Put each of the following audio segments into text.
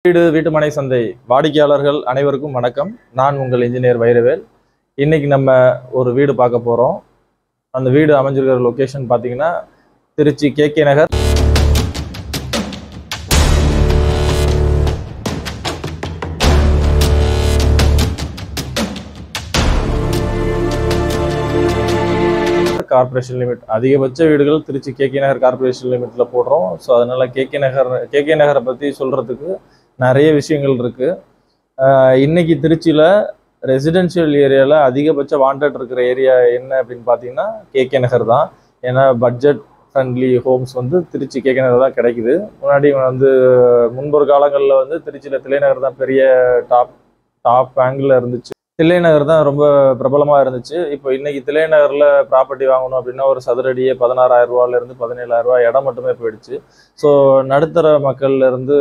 வீடு வீட்டுமனை சந்தை வாடிக்கையாளர்கள் அனைவருக்கும் வணக்கம் நான் உங்கள் இன்ஜினியர் வைரவேல் இன்னைக்கு நம்ம ஒரு வீடு பார்க்க போகிறோம் அந்த வீடு அமைஞ்சிருக்கிற லொக்கேஷன் பார்த்தீங்கன்னா திருச்சி கேகே நகர் கார்ப்பரேஷன் லிமிட் அதிகபட்ச வீடுகள் திருச்சி கேகே நகர் கார்ப்பரேஷன் லிமிட்ல போடுறோம் ஸோ அதனால கேகே நகர் கேகே நகரை பற்றி சொல்றதுக்கு நிறைய விஷயங்கள் இருக்கு ஆஹ் இன்னைக்கு திருச்சியில் ரெசிடென்ஷியல் ஏரியாவில் அதிகபட்ச வாண்டட் இருக்கிற ஏரியா என்ன அப்படின்னு பார்த்தீங்கன்னா கேகே நகர் தான் ஏன்னா பட்ஜெட் ஃப்ரெண்ட்லி ஹோம்ஸ் வந்து திருச்சி கேகே நகர் தான் கிடைக்குது முன்னாடி வந்து முன்பொரு காலங்களில் வந்து திருச்சியில் தில்லைநகர் தான் பெரிய டாப் டாப் ஆங்கிளில் இருந்துச்சு தில்லைநகர் தான் ரொம்ப பிரபலமாக இருந்துச்சு இப்போ இன்னைக்கு தில்லைநகரில் ப்ராப்பர்ட்டி வாங்கணும் அப்படின்னா ஒரு சதுரடியே பதினாறாயிரம் ரூபாயிலேருந்து பதினேழாயிரம் ரூபாய் இடம் மட்டுமே போயிடுச்சு ஸோ நடுத்தர மக்கள்ல இருந்து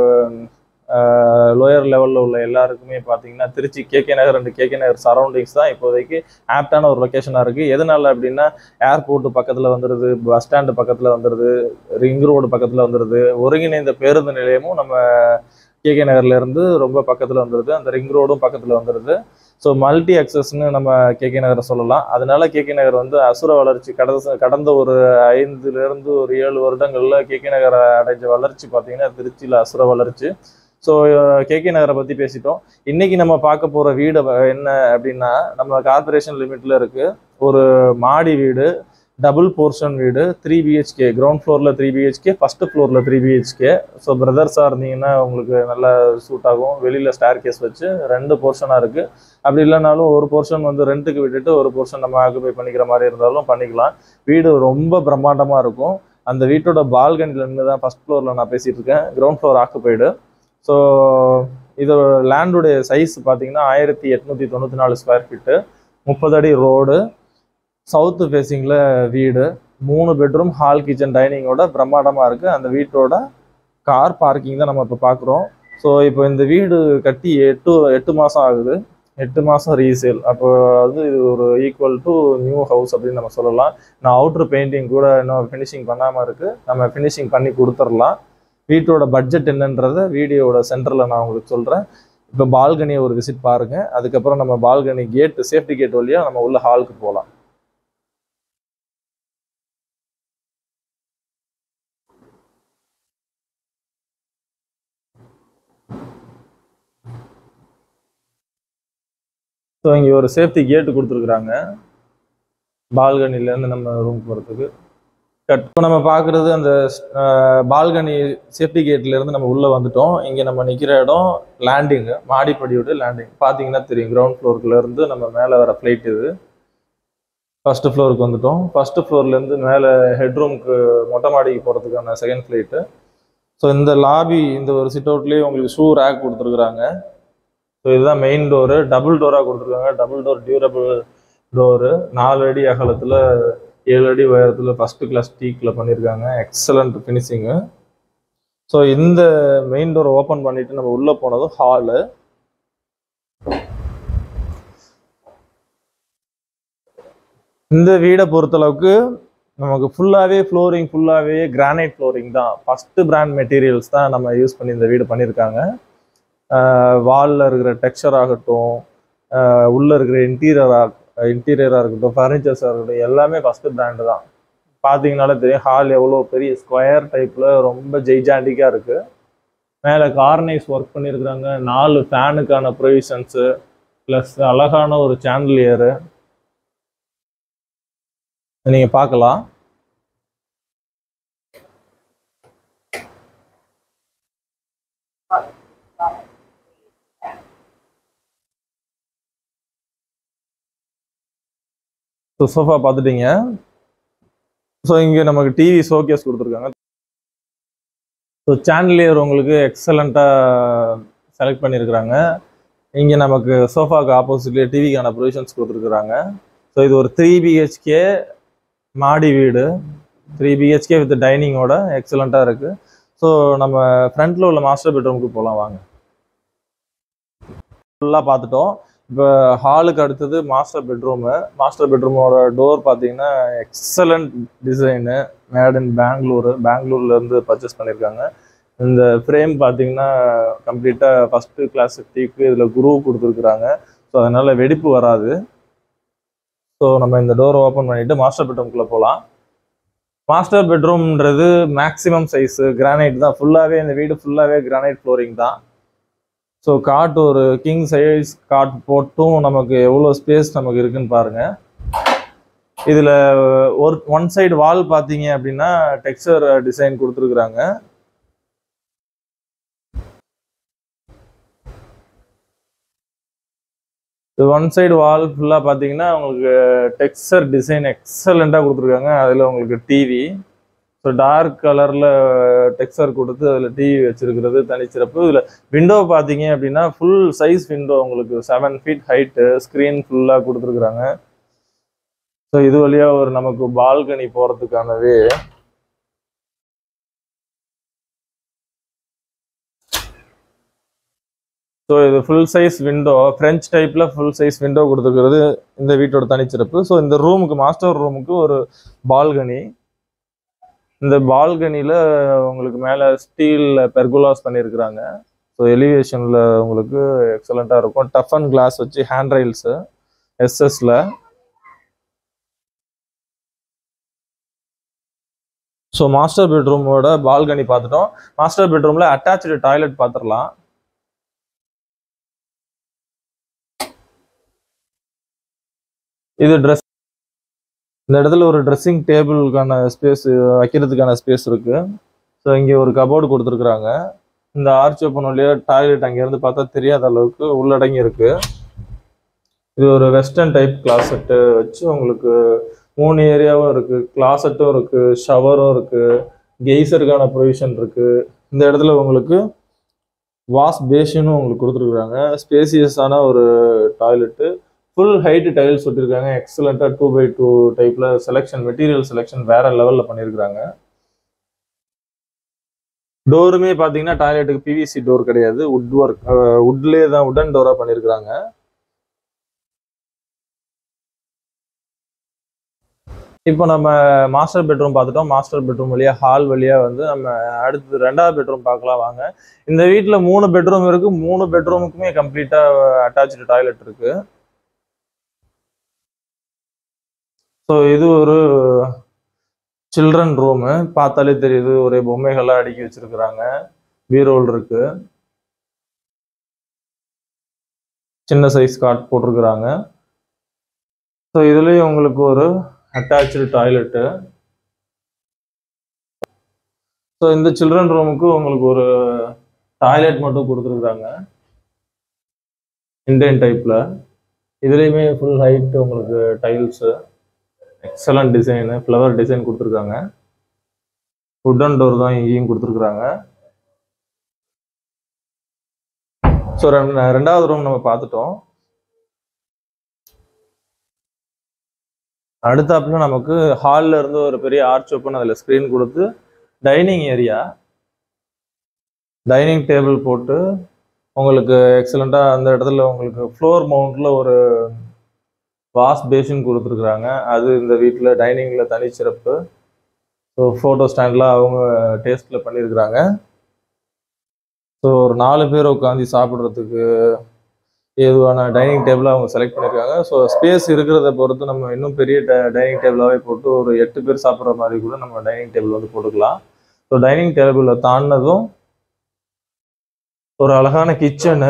லோயர் லெவலில் உள்ள எல்லாருக்குமே பார்த்தீங்கன்னா திருச்சி கேகே நகர் அண்ட் கேகே நகர் சரௌண்டிங்ஸ் தான் இப்போதைக்கு ஆப்டான ஒரு லொக்கேஷனாக இருக்குது எதனால அப்படின்னா ஏர்போர்ட் பக்கத்தில் வந்துடுது பஸ் ஸ்டாண்டு பக்கத்தில் வந்துடுது ரிங் ரோடு பக்கத்தில் வந்துடுது ஒருங்கிணைந்த பேருந்து நிலையமும் நம்ம கேகே நகர்ல இருந்து ரொம்ப பக்கத்தில் வந்துடுது அந்த ரிங் ரோடும் பக்கத்தில் வந்துடுது ஸோ மல்டி அக்சஸ்னு நம்ம கேகே நகரை சொல்லலாம் அதனால கேகே நகர் வந்து அசுர வளர்ச்சி கடந்த கடந்த ஒரு ஐந்துலேருந்து ஒரு ஏழு வருடங்களில் கேகே நகரை அடைஞ்ச வளர்ச்சி பார்த்தீங்கன்னா திருச்சியில் அசுர வளர்ச்சி ஸோ கேகே நகரை பற்றி பேசிட்டோம் இன்னைக்கு நம்ம பார்க்க போகிற வீடு வ- என்ன அப்படின்னா நம்ம கார்பரேஷன் லிமிட்டில் இருக்கு ஒரு மாடி வீடு டபுள் போர்ஷன் வீடு த்ரீ பிஹெச்கே கிரவுண்ட் ஃப்ளோரில் த்ரீ பிஹெச்கே ஃபஸ்ட்டு ஃப்ளோரில் த்ரீ பிஹெச்கே ஸோ பிரதர்ஸாக இருந்தீங்கன்னா உங்களுக்கு நல்லா சூட் ஆகும் வெளியில் ஸ்டேர் கேஸ் வச்சு ரெண்டு போர்ஷனாக இருக்குது அப்படி இல்லைனாலும் ஒரு போர்ஷன் வந்து ரெண்ட்டுக்கு விட்டுட்டு ஒரு போர்ஷன் நம்ம ஆக்குபை பண்ணிக்கிற மாதிரி இருந்தாலும் பண்ணிக்கலாம் வீடு ரொம்ப பிரம்மாண்டமாக இருக்கும் அந்த வீட்டோட பால்கனில இருந்து தான் ஃபர்ஸ்ட் ஃப்ளோரில் நான் பேசிகிட்டு இருக்கேன் கிரவுண்ட் ஃப்ளோர் ஆக்குபைடு ஸோ இதோட லேண்டுடைய சைஸ் பார்த்தீங்கன்னா ஆயிரத்தி எட்நூற்றி தொண்ணூற்றி நாலு ஸ்கொயர் ஃபீட்டு முப்பது அடி ரோடு சவுத்து ஃபேஸிங்கில் வீடு மூணு பெட்ரூம் ஹால் கிச்சன் டைனிங்கோட பிரம்மாண்டமாக இருக்குது அந்த வீட்டோட கார் பார்க்கிங் தான் நம்ம இப்போ பார்க்குறோம் ஸோ இப்போ இந்த வீடு கட்டி எட்டு எட்டு மாதம் ஆகுது எட்டு மாதம் ரீசேல் அப்போ வந்து இது ஒரு ஈக்குவல் டு நியூ ஹவுஸ் அப்படின்னு நம்ம சொல்லலாம் நான் அவுட்ரு பெயிண்டிங் கூட இன்னும் ஃபினிஷிங் பண்ணாமல் இருக்குது நம்ம ஃபினிஷிங் பண்ணி கொடுத்துடலாம் வீட்டோட பட்ஜெட் என்னன்றத வீடியோவோட சென்டரில் நான் உங்களுக்கு சொல்கிறேன் இப்போ பால்கனியை ஒரு விசிட் பாருங்கள் அதுக்கப்புறம் நம்ம பால்கனி கேட் சேஃப்டி கேட் வழியாக நம்ம உள்ள ஹாலுக்கு போகலாம் ஸோ இங்கே ஒரு சேஃப்டி கேட்டு கொடுத்துருக்குறாங்க பால்கனிலேருந்து நம்ம ரூம் போகிறதுக்கு கட் இப்போ நம்ம பார்க்குறது அந்த பால்கனி சேஃப்டி கேட்லேருந்து நம்ம உள்ளே வந்துட்டோம் இங்கே நம்ம நிற்கிற இடம் லேண்டிங்கு மாடிப்படியோட லேண்டிங் பார்த்தீங்கன்னா தெரியும் கிரவுண்ட் ஃப்ளோருக்குலேருந்து நம்ம மேலே வர ஃப்ளைட் இது ஃபஸ்ட்டு ஃப்ளோருக்கு வந்துட்டோம் ஃபஸ்ட்டு ஃப்ளோர்லேருந்து மேலே ஹெட்ரூம்க்கு மொட்டை மாடிக்கு போகிறதுக்கான செகண்ட் ஃப்ளைட்டு ஸோ இந்த லாபி இந்த ஒரு சிட் அவுட்லேயே உங்களுக்கு ஷூ ரேக் கொடுத்துருக்குறாங்க ஸோ இதுதான் மெயின் டோரு டபுள் டோராக கொடுத்துருக்காங்க டபுள் டோர் டியூரபிள் டோரு நாலு அடி அகலத்தில் ஏழு அடி உயரத்தில் ஃபஸ்ட்டு கிளாஸ் டீக்கில் பண்ணியிருக்காங்க எக்ஸலண்ட் ஃபினிஷிங்கு ஸோ இந்த மெயின் டோரை ஓப்பன் பண்ணிட்டு நம்ம உள்ளே போனதும் ஹாலு இந்த வீடை பொறுத்தளவுக்கு நமக்கு ஃபுல்லாகவே ஃப்ளோரிங் ஃபுல்லாகவே கிரானைட் ஃப்ளோரிங் தான் ஃபஸ்ட்டு பிராண்ட் மெட்டீரியல்ஸ் தான் நம்ம யூஸ் பண்ணி இந்த வீடு பண்ணியிருக்காங்க வாலில் இருக்கிற டெக்ஸ்சர் ஆகட்டும் ஆஹ் உள்ள இருக்கிற இன்டீரியராக இன்டீரியராக இருக்கட்டும் ஃபர்னிச்சர்ஸாக இருக்கட்டும் எல்லாமே ஃபஸ்ட்டு பிராண்டு தான் பார்த்தீங்கனாலே தெரியும் ஹால் எவ்வளோ பெரிய ஸ்கொயர் டைப்பில் ரொம்ப ஜெய்ஜாண்டிக்காக இருக்குது மேலே கார்னைஸ் ஒர்க் பண்ணியிருக்கிறாங்க நாலு ஃபேனுக்கான ப்ரொவிஷன்ஸு ப்ளஸ் அழகான ஒரு சாண்டலியரு நீங்கள் பார்க்கலாம் ஸோ சோஃபா பார்த்துட்டீங்க ஸோ இங்கே நமக்கு டிவி ஷோகேஸ் கொடுத்துருக்காங்க ஸோ சேனலியர் உங்களுக்கு எக்ஸலண்ட்டாக செலக்ட் பண்ணியிருக்கிறாங்க இங்கே நமக்கு சோஃபாக்கு ஆப்போசிட்லேயே டிவிக்கான ப்ரொவிஷன்ஸ் கொடுத்துருக்குறாங்க ஸோ இது ஒரு த்ரீ பிஹெச்கே மாடி வீடு த்ரீ பிஹெச்கே வித் டைனிங்கோட எக்ஸலண்ட்டாக இருக்குது ஸோ நம்ம ஃப்ரண்ட்டில் உள்ள மாஸ்டர் பெட்ரூமுக்கு போகலாம் வாங்க ஃபுல்லாக பார்த்துட்டோம் இப்போ ஹாலுக்கு அடுத்தது மாஸ்டர் பெட்ரூமு மாஸ்டர் பெட்ரூமோட டோர் பார்த்தீங்கன்னா excellent design made in Bengaluru பெங்களூர்லேருந்து பர்ச்சேஸ் பண்ணியிருக்காங்க இந்த ஃப்ரேம் பார்த்தீங்கன்னா கம்ப்ளீட்டாக ஃபஸ்ட்டு கிளாஸ் டீக்கு இதில் குரூ கொடுத்துருக்குறாங்க ஸோ அதனால் வெடிப்பு வராது ஸோ நம்ம இந்த டோரை ஓப்பன் பண்ணிவிட்டு மாஸ்டர் பெட்ரூம்குள்ளே போகலாம் மாஸ்டர் பெட்ரூம்ன்றது மேக்ஸிமம் சைஸு கிரானைட் தான் ஃபுல்லாகவே இந்த வீடு ஃபுல்லாகவே கிரானைட் ஃப்ளோரிங் தான் ஸோ காட் ஒரு கிங் சைஸ் காட் போட்டும் நமக்கு எவ்வளோ ஸ்பேஸ் நமக்கு இருக்குன்னு பாருங்கள் இதில் ஒரு ஒன் சைடு வால் பார்த்தீங்க அப்படின்னா டெக்ஸ்சர் டிசைன் கொடுத்துருக்குறாங்க ஒன் சைடு வால் ஃபுல்லாக பார்த்தீங்கன்னா உங்களுக்கு டெக்ஸ்சர் டிசைன் எக்ஸலண்ட்டாக கொடுத்துருக்காங்க அதில் உங்களுக்கு டிவி ஸோ டார்க் கலரில் டெக்ஸ்சர் கொடுத்து அதில் டிவி வச்சிருக்கிறது தனிச்சிறப்பு இதில் விண்டோ பார்த்தீங்க அப்படின்னா ஃபுல் சைஸ் விண்டோ உங்களுக்கு செவன் ஃபீட் ஹைட்டு ஸ்க்ரீன் ஃபுல்லாக கொடுத்துருக்குறாங்க ஸோ இது வழியாக ஒரு நமக்கு பால்கனி போகிறதுக்கானவே ஸோ இது ஃபுல் சைஸ் விண்டோ ஃப்ரெஞ்ச் டைப்பில் ஃபுல் சைஸ் விண்டோ கொடுத்துருக்கிறது இந்த வீட்டோட தனிச்சிறப்பு ஸோ இந்த ரூமுக்கு மாஸ்டர் ரூமுக்கு ஒரு பால்கனி இந்த பால்கனியில் உங்களுக்கு மேலே ஸ்டீல் பெர்குலாஸ் பண்ணியிருக்கிறாங்க ஸோ எலிவேஷனில் உங்களுக்கு எக்ஸலண்ட்டாக இருக்கும் டஃப் அண்ட் கிளாஸ் வச்சு ஹேண்ட் ரைல்ஸு எஸ்எஸ்ல ஸோ மாஸ்டர் பெட்ரூமோட பால்கனி பார்த்துட்டோம் மாஸ்டர் பெட்ரூமில் அட்டாச்சு டாய்லெட் பார்த்துடலாம் இது ட்ரெஸ் இந்த இடத்துல ஒரு ட்ரெஸ்ஸிங் டேபிளுக்கான ஸ்பேஸ் வைக்கிறதுக்கான ஸ்பேஸ் இருக்கு ஸோ இங்கே ஒரு கபோர்டு கொடுத்துருக்குறாங்க இந்த ஆர்ச் ஓப்பன் வழியாக டாய்லெட் அங்கேருந்து பார்த்தா தெரியாத அளவுக்கு உள்ளடங்கி இருக்கு இது ஒரு வெஸ்டர்ன் டைப் கிளாசெட்டு வச்சு உங்களுக்கு மூணு ஏரியாவும் இருக்கு கிளாசெட்டும் இருக்கு ஷவரும் இருக்கு கெய்சருக்கான ப்ரொவிஷன் இருக்கு இந்த இடத்துல உங்களுக்கு வாஷ் பேஷனும் உங்களுக்கு கொடுத்துருக்குறாங்க ஸ்பேசியஸான ஒரு டாய்லெட்டு ஃபுல் ஹைட் டைல்ஸ் ஒட்டிருக்காங்க எக்ஸலண்ட்டாக டூ பை டூ டைப்பில் செலெக்ஷன் மெட்டீரியல் செலெக்ஷன் வேற லெவலில் பண்ணியிருக்கிறாங்க டோருமே பார்த்தீங்கன்னா டாய்லெட்டுக்கு பிவிசி டோர் கிடையாது உட் ஒர்க் உட்லேயே தான் உடன் டோராக பண்ணியிருக்கிறாங்க இப்போ நம்ம மாஸ்டர் பெட்ரூம் பார்த்துட்டோம் மாஸ்டர் பெட்ரூம் வழியாக ஹால் வழியாக வந்து நம்ம அடுத்து ரெண்டாவது பெட்ரூம் பார்க்கலாம் வாங்க இந்த வீட்டில் மூணு பெட்ரூம் இருக்கு மூணு பெட்ரூமுக்குமே கம்ப்ளீட்டாக அட்டாச்சு டாய்லெட் இருக்கு ஸோ இது ஒரு சில்ட்ரன் ரூமு பார்த்தாலே தெரியுது ஒரே பொம்மைகள்லாம் அடுக்கி வச்சிருக்கிறாங்க பீரோல் இருக்கு சின்ன சைஸ் காட் போட்டிருக்கிறாங்க ஸோ இதுலேயும் உங்களுக்கு ஒரு அட்டாச்சு டாய்லெட்டு ஸோ இந்த சில்ட்ரன் ரூமுக்கு உங்களுக்கு ஒரு டாய்லெட் மட்டும் கொடுத்துருக்குறாங்க இண்டியன் டைப்பில் இதுலேயுமே ஃபுல் ஹைட் உங்களுக்கு tiles excellent design flower design கொடுத்துருக்காங்க உட்டன் டோர் தான் இங்கேயும் கொடுத்துருக்குறாங்க ஸோ ரெண்டாவது ரூம் நம்ம பார்த்துட்டோம் அடுத்தாப்புல நமக்கு ஹாலில் இருந்து ஒரு பெரிய ஆர்ச் ஓப்பன் அதில் ஸ்க்ரீன் கொடுத்து டைனிங் ஏரியா டைனிங் டேபிள் போட்டு உங்களுக்கு எக்ஸலண்ட்டாக அந்த இடத்துல உங்களுக்கு ஃப்ளோர் மவுண்டில் ஒரு வாஷ் பேஷன் கொடுத்துருக்குறாங்க அது இந்த வீட்டில் டைனிங்கில் தனிச்சிறப்பு ஸோ ஃபோட்டோ ஸ்டாண்ட்லாம் அவங்க டேஸ்ட்டில் பண்ணியிருக்கிறாங்க ஸோ ஒரு நாலு பேர் உட்காந்து சாப்பிட்றதுக்கு ஏதுவான டைனிங் டேபிளை அவங்க செலக்ட் பண்ணியிருக்காங்க ஸோ ஸ்பேஸ் இருக்கிறத பொறுத்து நம்ம இன்னும் பெரிய டைனிங் டேபிளாகவே போட்டு ஒரு எட்டு பேர் சாப்பிட்ற மாதிரி கூட நம்ம டைனிங் டேபிள் வந்து போட்டுக்கலாம் ஸோ டைனிங் டேபிளை தாண்டினதும் ஒரு அழகான கிச்சனு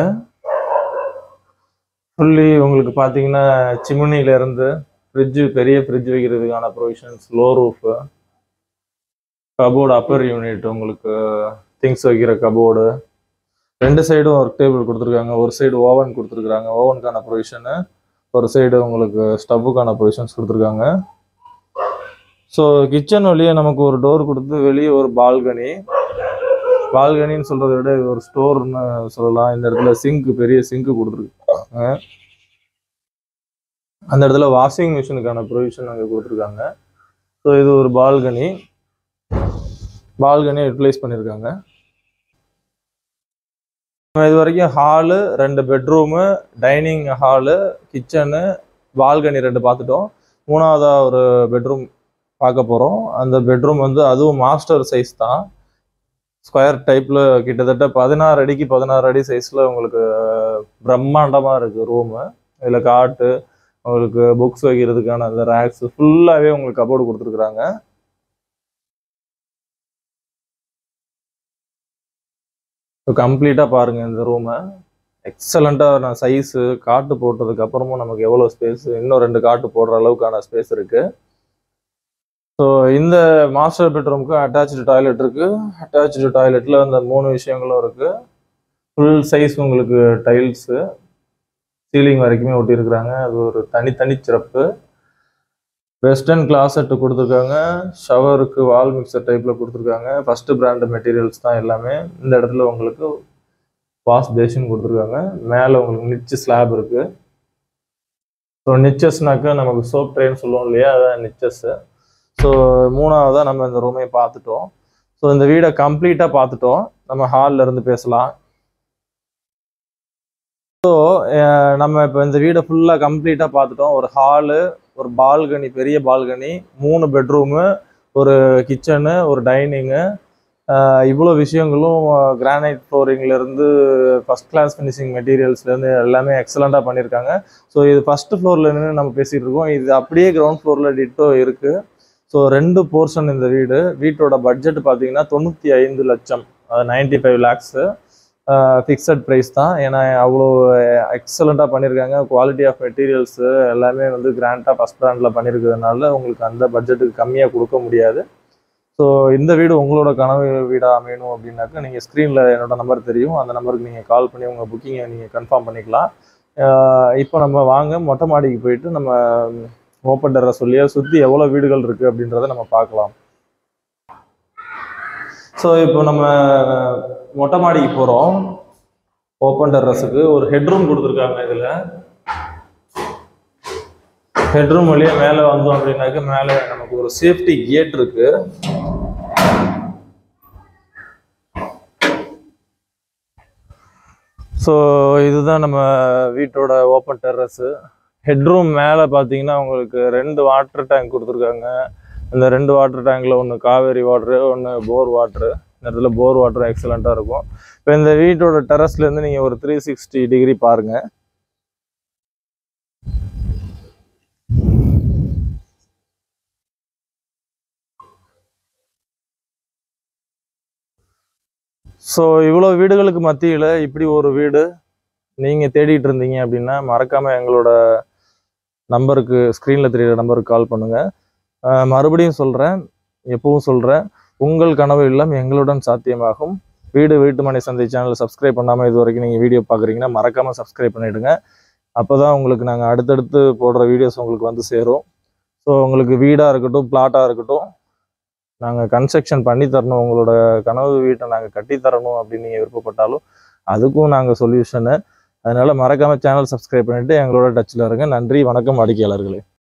ஃபுல்லி உங்களுக்கு பார்த்தீங்கன்னா சிம்னில இருந்து ஃப்ரிட்ஜு பெரிய ஃப்ரிட்ஜ் வைக்கிறதுக்கான provisions low roof cupboard upper unit உங்களுக்கு திங்ஸ் வைக்கிற கபோர்டு ரெண்டு சைடும் ஒர்க் டேபிள் கொடுத்துருக்காங்க ஒரு சைடு ஓவன் கொடுத்துருக்காங்க ஓவனுக்கான ப்ரொவிஷனு ஒரு சைடு உங்களுக்கு ஸ்டவ்வுக்கான ப்ரொவிஷன்ஸ் கொடுத்துருக்காங்க ஸோ கிச்சன் வழியே நமக்கு ஒரு டோர் கொடுத்து வெளியே ஒரு பால்கனி பால்கனின்னு சொல்றதை விட இது ஒரு ஸ்டோர்னு சொல்லலாம் இந்த இடத்துல சிங்க் பெரிய சிங்க் கொடுத்துருக்காங்க அந்த இடத்துல வாஷிங் மிஷினுக்கான ப்ரொவிஷன் அங்கே கொடுத்துருக்காங்க ஸோ இது ஒரு பால்கனி பால்கனியை யூட்டிலைஸ் பண்ணியிருக்காங்க நம்ம இது வரைக்கும் ஹாலு ரெண்டு bedroom dining hall kitchen balcony ரெண்டு பார்த்துட்டோம் மூணாவதா ஒரு பெட்ரூம் பார்க்க போகிறோம் அந்த பெட்ரூம் வந்து அதுவும் மாஸ்டர் சைஸ் தான் ஸ்கொயர் டைப்ல கிட்டத்தட்ட பதினாறு அடிக்கு பதினாறு அடி சைஸ்ல உங்களுக்கு பிரம்மாண்டமா இருக்கு ரூமு இதுல காட்டு உங்களுக்கு புக்ஸ் வைக்கிறதுக்கான அந்த ரேக்ஸ் ஃபுல்லாவே உங்களுக்கு கபோர்டு கொடுத்துருக்குறாங்க கம்ப்ளீட்டா பாருங்க இந்த ரூமை எக்ஸலண்ட்டான சைஸு காட்டு போட்டதுக்கு அப்புறமும் நமக்கு எவ்வளோ ஸ்பேஸ் இன்னும் ரெண்டு காட்டு போடுற அளவுக்கான ஸ்பேஸ் இருக்கு ஸோ இந்த மாஸ்டர் பெட்ரூமுக்கு அட்டாச்சு டாய்லெட் இருக்கு அட்டாச்சு டாய்லெட்ல அந்த மூணு விஷயங்களும் இருக்கு ஃபுல் சைஸ் உங்களுக்கு டைல்ஸு சீலிங் வரைக்குமே ஒட்டியிருக்கிறாங்க அது ஒரு தனித்தனி சிறப்பு வெஸ்டர்ன் கிளாசெட் கொடுத்துருக்காங்க ஷவருக்கு வால் மிக்சர் டைப்பில் கொடுத்துருக்காங்க ஃபஸ்ட்டு பிராண்டு மெட்டீரியல்ஸ் தான் எல்லாமே இந்த இடத்துல உங்களுக்கு வாஷ் பேசின் கொடுத்துருக்காங்க மேலே உங்களுக்கு நிச்சு ஸ்லாப் இருக்கு ஸோ நிச்சஸ்னாக்கா நமக்கு சோப் ட்ரேன்னு சொல்லுவோம் இல்லையா அதான் நிச்சஸ் ஸோ மூணாவதாக நம்ம இந்த ரூமை பார்த்துட்டோம் ஸோ இந்த வீடை கம்ப்ளீட்டாக பார்த்துட்டோம் நம்ம ஹாலில் இருந்து பேசலாம் ஸோ நம்ம இப்போ இந்த வீடை ஃபுல்லாக கம்ப்ளீட்டாக பார்த்துட்டோம் ஒரு ஹாலு ஒரு பால்கனி பெரிய பால்கனி மூணு பெட்ரூமு ஒரு கிச்சனு ஒரு டைனிங்கு இவ்வளோ விஷயங்களும் கிரானைட் ஃப்ளோரிங்லேருந்து ஃபஸ்ட் கிளாஸ் ஃபினிஷிங் மெட்டீரியல்ஸ்லேருந்து எல்லாமே எக்ஸலண்ட்டாக பண்ணியிருக்காங்க ஸோ இது ஃபஸ்ட்டு ஃப்ளோரில் நின்று நம்ம பேசிகிட்டு இருக்கோம் இது அப்படியே கிரவுண்ட் ஃப்ளோரில் டிட்டோ இருக்குது ஸோ ரெண்டு போர்ஷன் இந்த வீடு வீட்டோட பட்ஜெட் பார்த்தீங்கன்னா தொண்ணூற்றி ஐந்து லட்சம் ninety five lakhs fixed price தான் ஏன்னா அவ்வளோ எக்ஸலண்ட்டாக பண்ணியிருக்காங்க குவாலிட்டி ஆஃப் மெட்டீரியல்ஸு எல்லாமே வந்து கிராண்டாக ஃபஸ்ட் பிராண்டில் பண்ணியிருக்கிறதுனால உங்களுக்கு அந்த பட்ஜெட்டுக்கு கம்மியாக கொடுக்க முடியாது ஸோ இந்த வீடு உங்களோட கனவு வீடாக அமையணும் அப்படின்னாக்கா நீங்கள் ஸ்க்ரீனில் என்னோட நம்பர் தெரியும் அந்த நம்பருக்கு நீங்கள் கால் பண்ணி உங்கள் புக்கிங்கை நீங்கள் கன்ஃபார்ம் பண்ணிக்கலாம் இப்போ நம்ம வாங்க மொட்டை மாடிக்கு போயிட்டு நம்ம ஓப்பன் டெரஸ் சொல்லியா சுற்றி எவ்வளோ வீடுகள் இருக்குது அப்படின்றத நம்ம பார்க்கலாம் ஸோ இப்போ நம்ம மொட்டை மாடிக்கு போகிறோம் ஓப்பன் டெரஸுக்கு ஒரு ஹெட்ரூம் கொடுத்துருக்காங்க இதில் ஹெட்ரூம் வழியா மேலே வந்தோம் அப்படின்னாக்க மேலே நமக்கு ஒரு சேஃப்டி கேட் இருக்கு ஸோ இதுதான் நம்ம வீட்டோட ஓப்பன் டெரஸு ஹெட்ரூம் மேலே பார்த்தீங்கன்னா உங்களுக்கு ரெண்டு வாட்டர் டேங்க் கொடுத்துருக்காங்க இந்த ரெண்டு வாட்டர் டேங்க்ல ஒன்று காவேரி வாட்ரு ஒன்று போர் வாட்ரு இந்த இடத்துல போர் வாட்டர் எக்ஸலண்ட்டாக இருக்கும் இப்போ இந்த வீட்டோட டெரஸ்லேருந்து நீங்கள் ஒரு த்ரீ சிக்ஸ்டி டிகிரி பாருங்கள் ஸோ இவ்வளோ வீடுகளுக்கு மத்தியில் இப்படி ஒரு வீடு நீங்கள் தேடிட்டு இருந்தீங்க அப்படின்னா மறக்காமல் எங்களோட நம்பருக்கு ஸ்க்ரீனில் தெரியுற நம்பருக்கு கால் பண்ணுங்கள் அஹ் மறுபடியும் சொல்கிறேன் எப்பவும் சொல்கிறேன் உங்கள் கனவு இல்லம் எங்களுடன் சாத்தியமாகும் வீடு வீட்டுமனை சந்தை சேனலை சப்ஸ்கிரைப் பண்ணாமல் இது வரைக்கும் நீங்கள் வீடியோ பார்க்குறீங்கன்னா மறக்காமல் சப்ஸ்கிரைப் பண்ணிவிடுங்க அப்போ தான் உங்களுக்கு நாங்கள் அடுத்தடுத்து போடுற வீடியோஸ் உங்களுக்கு வந்து சேரும் ஸோ உங்களுக்கு வீடாக இருக்கட்டும் பிளாட்டாக இருக்கட்டும் நாங்கள் கன்ஸ்ட்ரக்ஷன் பண்ணி தரணும் உங்களோட கனவு வீட்டை நாங்கள் கட்டி தரணும் அப்படின்னு நீங்கள் விருப்பப்பட்டாலும் அதுக்கும் நாங்கள் சொல்யூஷனு அதனால மறக்காம சேனல் சப்ஸ்கிரைப் பண்ணிட்டு எங்களோட டச்சில் இருங்க நன்றி வணக்கம் வாடிக்கையாளர்களே